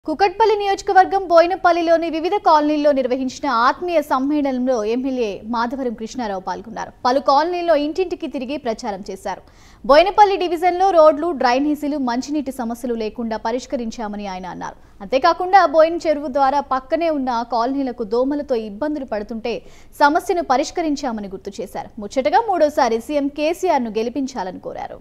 కుకట్పల్లి నియోజకవర్గం బోయినపల్లిలోని వివిధ కాలనీల్లో నిర్వహించిన ఆత్మీయ సమ్మేళనంలో ఎమ్మెల్యే మాధవరం కృష్ణారావు పాల్గొన్నారు పలు కాలనీల్లో ఇంటింటికి తిరిగి ప్రచారం చేశారు బోయినపల్లి డివిజన్లో రోడ్లు డ్రైనేజీలు మంచినీటి సమస్యలు లేకుండా పరిష్కరించామని ఆయన అన్నారు అంతేకాకుండా బోయిన చెరువు ద్వారా పక్కనే ఉన్న కాలనీలకు దోమలతో ఇబ్బందులు పడుతుంటే సమస్యను పరిష్కరించామని గుర్తు చేశారు ముచ్చటగా మూడోసారి సీఎం కేసీఆర్ ను గెలిపించాలని కోరారు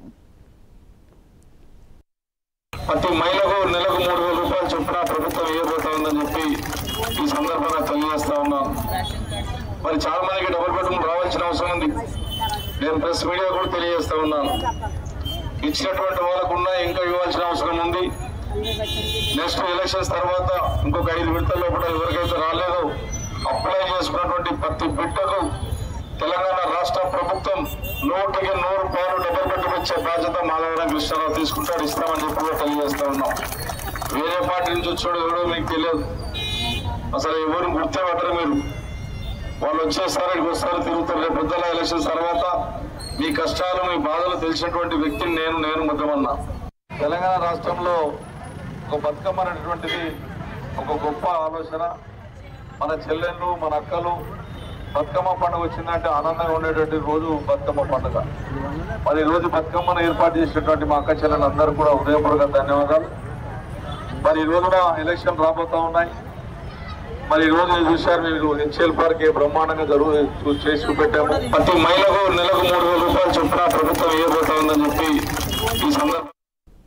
ప్రతి మహిళకు నెలకు మూడు వేల రూపాయలు చొప్పున ప్రభుత్వం ఇవ్వబోతా ఉందని చెప్పి ఈ సందర్భంగా తెలియజేస్తా ఉన్నాను మరి చాలా మందికి డబుల్ బెడ్రూమ్ రావాల్సిన అవసరం ఉంది నేను ప్రెస్ మీడియా కూడా తెలియజేస్తా ఉన్నాను ఇచ్చినటువంటి వాళ్ళకున్న ఇంకా ఇవ్వాల్సిన అవసరం ఉంది నెక్స్ట్ ఎలక్షన్స్ తర్వాత ఇంకొక ఐదు విడతల లోపల ఎవరికైతే రాలేదో అప్లై చేసుకున్నటువంటి ప్రతి బిడ్డకు తెలంగాణ రాష్ట్ర ప్రభుత్వం నూటికి నూరు రూపాయలు డబ్బులు పెట్టుకు వచ్చే బాధ్యత మాధవరం కృష్ణారావు తీసుకుంటాడు ఇస్తామని చెప్పి కూడా తెలియజేస్తా ఉన్నాం వేరే పార్టీ నుంచి వచ్చాడు ఎవడో మీకు తెలియదు అసలు ఎవరు గుర్తుపట్టరు మీరు వాళ్ళు వచ్చేస్తారు ఇక్కడికి వస్తారు తిరుగుతారు రేపు పొద్దుల ఎలక్షన్స్ తర్వాత మీ కష్టాలు మీ బాధలు తెలిసినటువంటి వ్యక్తిని నేను నేను ముద్దమన్నా తెలంగాణ రాష్ట్రంలో ఒక బతుకమ్మ అనేటువంటిది ఒక గొప్ప ఆలోచన మన చెల్లెళ్ళు మన అక్కలు బతుకమ్మ పండుగ వచ్చిందంటే ఆనందంగా ఉండేటువంటి రోజు బతుకమ్మ పండుగ మరి ఈ రోజు బతుకమ్మను ఏర్పాటు చేసినటువంటి మా అక్క చెల్లెలందరూ కూడా హృదయపూర్వక ధన్యవాదాలు మరి ఈ రోజున ఎలక్షన్ రాబోతా ఉన్నాయి మరి ఈ రోజు చూశారు మీరు హెచ్ఎల్ పార్క్ ఏ బ్రహ్మాండంగా జరుగు చూ- చేసి చూపెట్టాము ప్రతి మహిళకు నెలకు మూడు వేల రూపాయలు చొప్పున ప్రభుత్వం ఇవ్వబోతా ఉందని చెప్పి ఈ సందర్భంగా